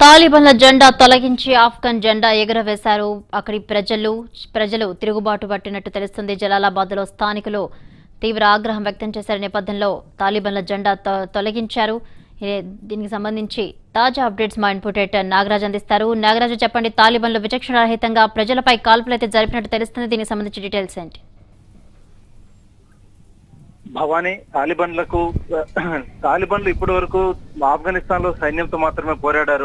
తాలిబాన్ల జెండా తొలగించి ఆఫ్ఘన్ జెండా ఎగురవేశారు అక్కడి ప్రజలు ప్రజలు తిరుగుబాటు పట్టినట్టు తెలుస్తుంది జలాలాబాద్ లో స్థానికులు తీవ్ర ఆగ్రహం వ్యక్తం చేశారు నేపథ్యంలో తాలిబాన్ల జెండా తొ- తొలగించారు ఏ, దీనికి సంబంధించి తాజా అప్డేట్స్ మా ఇన్పుటేటర్ నాగరాజ్ అందిస్తారు నాగరాజు చెప్పండి తాలిబాన్లు విచక్షణ రహితంగా ప్రజలపై కాల్పులు అయితే జరిపినట్టు తెలుస్తుంది దీనికి సంబంధించి డీటెయిల్స్ ఏంటి భవానీ తాలిబన్లకు తాలిబన్లు ఇప్పటి వరకు ఆఫ్ఘనిస్తాన్ లో సైన్యంతో మాత్రమే పోరాడారు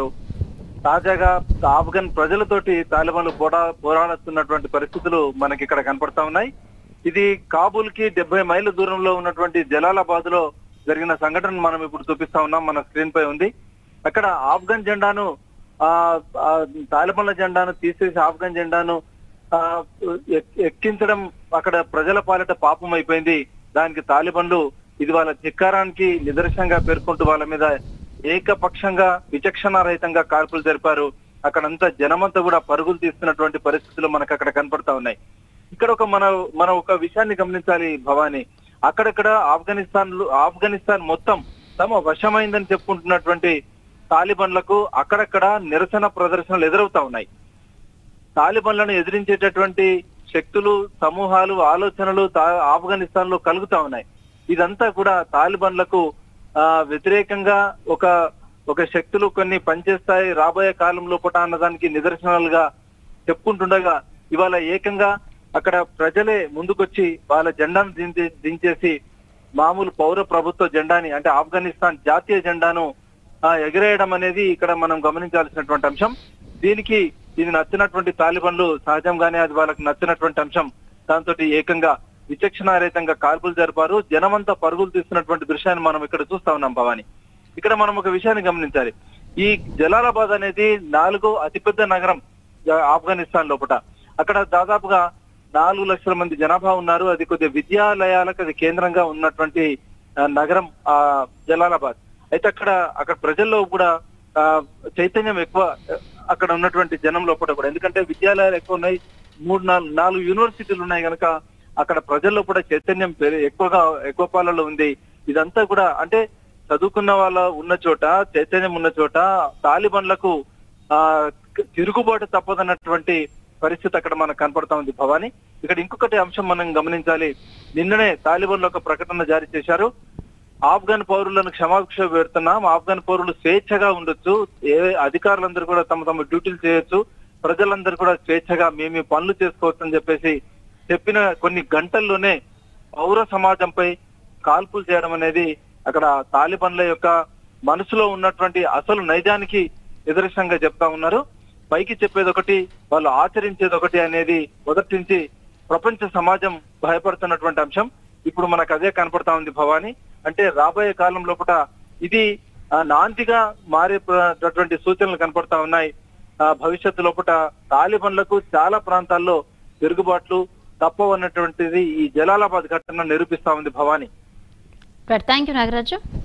తాజాగా ఆఫ్ఘన్ ప్రజలతోటి తాలిబాన్లు పోరా పోరాడుతున్నటువంటి పరిస్థితులు మనకి ఇక్కడ కనపడతా ఉన్నాయి ఇది కాబూల్ కి డెబ్బై మైళ్ళ దూరంలో ఉన్నటువంటి జలాలాబాద్ లో జరిగిన సంఘటన మనం ఇప్పుడు చూపిస్తా ఉన్నాం మన స్క్రీన్ పై ఉంది అక్కడ ఆఫ్ఘన్ జెండాను ఆ ఆ, తాలిబాన్ల జెండాను తీసేసి ఆఫ్ఘన్ జెండాను ఆ, ఎక్- ఎక్కించడం అక్కడ ప్రజల పాలిట పాపం అయిపోయింది దానికి తాలిబన్లు ఇది వాళ్ళ ధిక్కారానికి నిదర్శనంగా పేర్కొంటూ వాళ్ళ మీద ఏకపక్షంగా విచక్షణ రహితంగా కాల్పులు జరిపారు అక్కడంతా జనమంతా కూడా పరుగులు తీస్తున్నటువంటి పరిస్థితులు మనకు అక్కడ కనపడతా ఉన్నాయి ఇక్కడ ఒక మన మనం ఒక విషయాన్ని గమనించాలి భవానీ అక్కడక్కడ ఆఫ్ఘనిస్తాన్ ఆఫ్ఘనిస్తాన్ మొత్తం తమ వశమైందని చెప్పుకుంటున్నటువంటి తాలిబన్లకు అక్కడక్కడ నిరసన ప్రదర్శనలు ఎదురవుతా ఉన్నాయి తాలిబన్లను ఎదిరించేటటువంటి శక్తులు సమూహాలు ఆలోచనలు తా- ఆఫ్ఘనిస్తాన్ లో కలుగుతా ఉన్నాయి ఇదంతా కూడా తాలిబన్లకు ఆ, వ్యతిరేకంగా ఒక ఒక శక్తులు కొన్ని పనిచేస్తాయి రాబోయే కాలం లోపట అన్నదానికి నిదర్శనాలుగా చెప్పుకుంటుండగా ఇవాళ ఏకంగా అక్కడ ప్రజలే ముందుకొచ్చి వాళ్ళ జెండాను దించే- దించేసి మామూలు పౌర ప్రభుత్వ జెండాని అంటే ఆఫ్ఘనిస్తాన్ జాతీయ జెండాను ఆ, ఎగిరేయడం అనేది ఇక్కడ మనం గమనించాల్సినటువంటి అంశం దీనికి ఇది నచ్చినటువంటి తాలిబన్లు సహజంగానే అది వాళ్ళకి నచ్చినటువంటి అంశం దాంతో ఏకంగా విచక్షణారహితంగా కాల్పులు జరిపారు జనమంతా పరుగులు తీస్తున్నటువంటి దృశ్యాన్ని మనం ఇక్కడ చూస్తా ఉన్నాం భవాని ఇక్కడ మనం ఒక విషయాన్ని గమనించాలి ఈ జలాలాబాద్ అనేది నాలుగో అతిపెద్ద నగరం ఆ, ఆఫ్ఘనిస్తాన్ లోపల అక్కడ దాదాపుగా నాలుగు లక్షల మంది జనాభా ఉన్నారు అది కొద్దిగా విద్యాలయాలకు అది కేంద్రంగా ఉన్నటువంటి ఆ, నగరం ఆ జలాలాబాద్ అయితే అక్కడ అక్కడ ప్రజల్లో కూడా ఆ, చైతన్యం ఎక్కువ ఆ, అక్కడ ఉన్నటువంటి జనం లోపల కూడా ఎందుకంటే విద్యాలయాలు ఎక్కువ ఉన్నాయి మూడు నాలుగు నాలుగు యూనివర్సిటీలు ఉన్నాయి కనుక అక్కడ ప్రజల్లో కూడా చైతన్యం పెరి- ఎక్కువగా ఎక్కువ పాలలో ఉంది ఇదంతా కూడా అంటే చదువుకున్న వాళ్ళ ఉన్న చోట చైతన్యం ఉన్న చోట తాలిబన్లకు ఆ తిరుగుబాటు తప్పదన్నటువంటి పరిస్థితి అక్కడ మనకు కనపడతా ఉంది భవాని ఇక్కడ ఇంకొకటి అంశం మనం గమనించాలి నిన్ననే తాలిబన్లు ఒక ప్రకటన జారీ చేశారు ఆఫ్ఘన్ పౌరులను క్షమాభిక్ష పెడుతున్నాం ఆఫ్ఘన్ పౌరులు స్వేచ్ఛగా ఉండొచ్చు ఏ అధికారులందరూ కూడా తమ తమ డ్యూటీలు చేయొచ్చు ప్రజలందరూ కూడా స్వేచ్ఛగా మేము ఈ పనులు చేసుకోవచ్చు అని చెప్పేసి చెప్పిన కొన్ని గంటల్లోనే పౌర సమాజంపై కాల్పులు చేయడం అనేది అక్కడ తాలిబన్ల యొక్క మనసులో ఉన్నటువంటి అసలు నైజానికి నిదర్శనంగా చెప్తా ఉన్నారు పైకి చెప్పేది ఒకటి వాళ్ళు ఆచరించేది ఒకటి అనేది మొదటి నుంచి ప్రపంచ సమాజం భయపడుతున్నటువంటి అంశం ఇప్పుడు మనకు అదే కనపడతా ఉంది భవాని అంటే రాబోయే కాలం లోపల ఇది ఆ, నాంతిగా మారేటటువంటి సూచనలు కనపడతా ఉన్నాయి ఆ, భవిష్యత్తు లోపల తాలిబన్లకు చాలా ప్రాంతాల్లో తిరుగుబాట్లు తప్పవన్నటువంటిది ఈ జలాలాబాద్ ఘటన నిరూపిస్తా ఉంది భవాని థ్యాంక్ యూ నాగరాజు